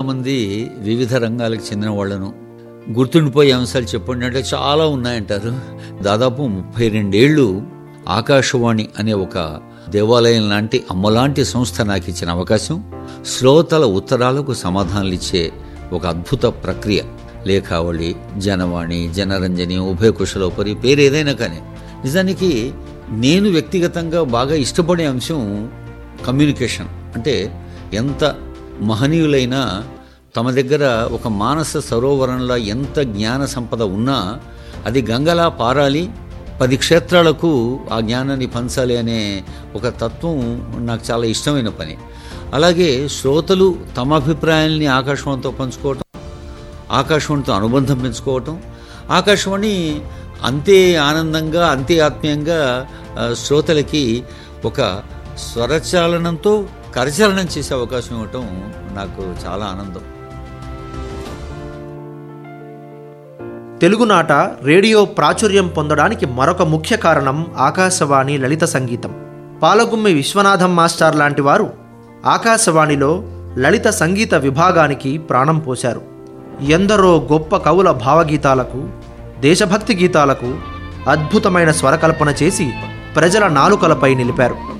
మంది వివిధ రంగాలకు చెందిన వాళ్ళను గుర్తుండిపోయే అంశాలు చెప్పండి అంటే చాలా ఉన్నాయంటారు దాదాపు ముప్పై రెండేళ్లు ఆకాశవాణి అనే ఒక దేవాలయం లాంటి అమ్మలాంటి సంస్థ నాకు ఇచ్చిన అవకాశం శ్రోతల ఉత్తరాలకు సమాధానాలు ఇచ్చే ఒక అద్భుత ప్రక్రియ లేఖావళి జనవాణి జనరంజని ఉభయ కుశలోపరి పేరు ఏదైనా కానీ నిజానికి నేను వ్యక్తిగతంగా బాగా ఇష్టపడే అంశం కమ్యూనికేషన్ అంటే ఎంత మహనీయులైనా తమ దగ్గర ఒక మానస సరోవరంలో ఎంత జ్ఞాన సంపద ఉన్నా అది గంగలా పారాలి పది క్షేత్రాలకు ఆ జ్ఞానాన్ని పంచాలి అనే ఒక తత్వం నాకు చాలా ఇష్టమైన పని అలాగే శ్రోతలు తమ అభిప్రాయాల్ని ఆకాశవాణితో పంచుకోవటం ఆకాశవాణితో అనుబంధం పెంచుకోవటం ఆకాశవాణి అంతే ఆనందంగా అంతే ఆత్మీయంగా ఆ, శ్రోతలకి ఒక స్వరచాలనంతో కరచాలనం చేసే అవకాశం ఇవ్వటం నాకు చాలా ఆనందం తెలుగునాట రేడియో ప్రాచుర్యం పొందడానికి మరొక ముఖ్య కారణం ఆకాశవాణి లలిత సంగీతం పాలగుమ్మి విశ్వనాథం మాస్టర్ లాంటి వారు ఆకాశవాణిలో లలిత సంగీత విభాగానికి ప్రాణం పోశారు ఎందరో గొప్ప కవుల భావగీతాలకు దేశభక్తి గీతాలకు అద్భుతమైన స్వరకల్పన చేసి ప్రజల నాలుకలపై నిలిపారు